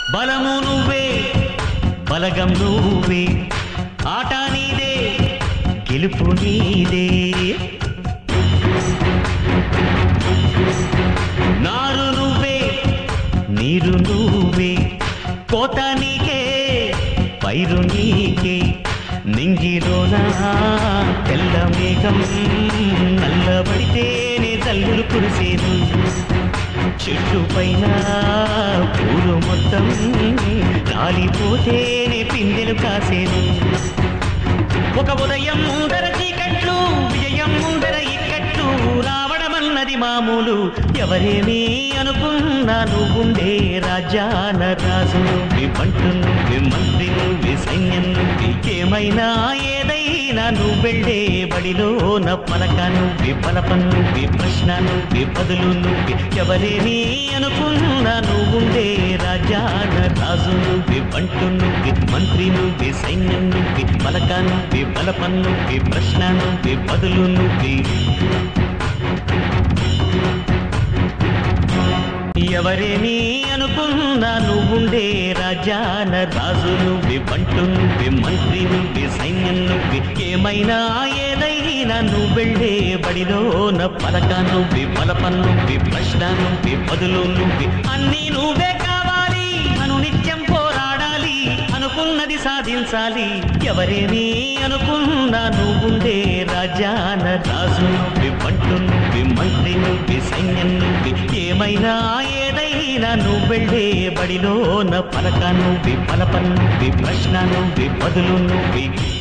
బలము నువ్వే బలగం నువ్వే ఆట నీదే గెలుపు నీదే నారు నువ్వే నీరు నువ్వే కోత నీకే పైరు నీకే నింగిలోన తెల్ల మేఘం నల్లబడితేనే తల్లులు కురిసేను చెట్టు పైన పూలు మొత్తం రాలిపోతేనే పిందెలు కాసేను ఒక ఉదయం ముందర చీకట్లు విజయం ముందర ఇక్కట్లు రావడమన్నది మామూలు ఎవరేమీ అనుకున్నా నువ్వుండే రాజాన రాజు నువ్వి బంటు నువ్వి మంత్రి నువ్వి సైన్యం నువ్వి ఏమైనా ఏదైనా నువ్వు వెళ్ళే బడిలో నా పలక నువ్వి పలపం నువ్వి ప్రశ్న నువ్వి బదులు నువ్వి ఎవరేమీ అనుకున్నా నువ్వుండే రాజాన రాజు నువ్వి బంటు నువ్వి మంత్రి నువ్వి సైన్యం నువ్వి పలక నువ్వి బలపం నువ్వి ప్రశ్న నువ్వి బదులు నువ్వి ఎవరేమీ అనుకున్నా నువ్వుండే రాజాన రాజు నువ్వి బంటు నువ్వి మంత్రి నువ్వి సైన్యం నువ్వి ఏమైనా ఏదైనా నువ్వు వెళ్ళే బడిలో నా పలక నువ్వి బలపం నువ్వి ప్రశ్న నువ్వి బదులు నువ్వి అన్నీ నువ్వే కావాలి అను నిత్యం పోరాడాలి అనుకున్నది సాధించాలి ఎవరేమీ అనుకున్నా నువ్వుండే రాజాన రాజు నువ్వి బంటు నువ్వి మంత్రి నువ్వి సైన్యం నువ్వి ఏమైనా ఏదైనా నువ్వు వెళ్ళే బడిలో నా పలక నువ్వి పలపం నువ్వి ప్రశ్న నువ్వి బదులు నువ్వి